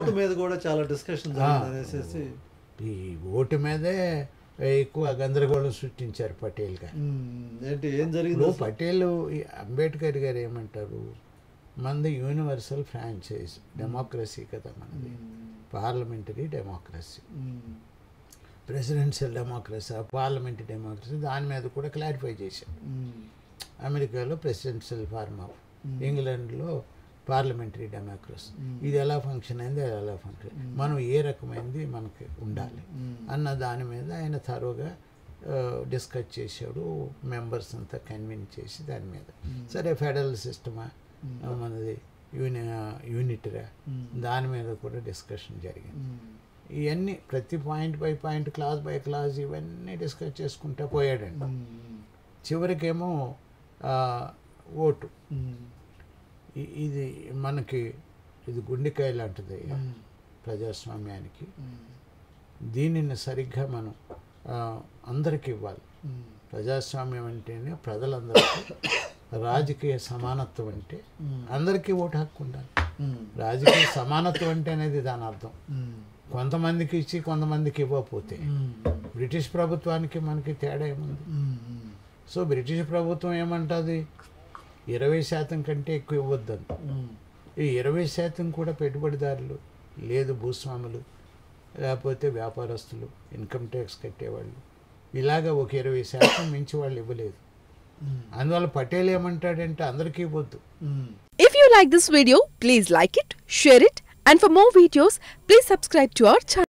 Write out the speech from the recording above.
Vote మీద కూడా చాలా డిస్కషన్ జరిగింది అనేసి ఈ ఓటు మీదే ఎక్కువ గందరగోళం సృష్టించారు పటేల్ గారు ఏంటి ఏం జరిగింది ఇప్పుడు పటేల్ ఈ అంబేద్కర్ గారు ఏమంటారు మనది యూనివర్సల్ ఫ్రాంచైజ్ డెమోక్రసీ కదా మనది parliamentary democracy presidential democracy parliamentary democracy దాని మీద కూడా క్లారిఫై చేశారు అమెరికాలో ప్రెసిడెన్షియల్ ఫార్మ్ ఆఫ్ ఇంగ్లాండ్లో పార్లమెంటరీ డెమోక్రసీ ఇది ఎలా ఫంక్షన్ అయింది అది ఎలా ఫంక్షన్ మనం ఏ రకమైనది మనకి ఉండాలి అన్న దాని మీద ఆయన తరువుగా డిస్కస్ చేశాడు మెంబర్స్ అంతా కన్విన్స్ చేసి దాని మీద సరే ఫెడరల్ సిస్టమా మనది యూని యూనిటరా దాని మీద కూడా డిస్కషన్ జరిగింది ఇవన్నీ ప్రతి point by point class by class ఇవన్నీ డిస్కస్ చేసుకుంటా పోయాడండి చివరికేమో ఆ, ఓటు ఇ- ఇది మనకి ఇది గుండెకాయ లాంటిది ప్రజాస్వామ్యానికి దీనిని సరిగ్గా మనం ఆ, అందరికి ఇవ్వాలి ప్రజాస్వామ్యం అంటేనే ప్రజలందరికీ రాజకీయ సమానత్వం అంటే అందరికీ ఓటు హక్కు ఉండాలి రాజకీయ సమానత్వం అంటే అనేది దాని అర్థం కొంతమందికి ఇచ్చి కొంతమందికి ఇవ్వకపోతే బ్రిటిష్ ప్రభుత్వానికి మనకి తేడా ఏముంది సో బ్రిటిష్ ప్రభుత్వం ఏమంటుంది ఇరవై శాతం కంటే ఎక్కువ ఇవ్వద్దని ఈ ఇరవై శాతం కూడా పెట్టుబడిదారులు లేదు భూస్వాములు లేకపోతే వ్యాపారస్తులు ఇన్కమ్ ట్యాక్స్ కట్టేవాళ్ళు ఇలాగ ఒక ఇరవై శాతం మించి వాళ్ళు ఇవ్వలేదు అందువల్ల పటేల్ ఏమంటాడంటే అందరికీ ఇవ్వద్దు If you like this video, please like it, share it, and for more videos, please subscribe to our channel.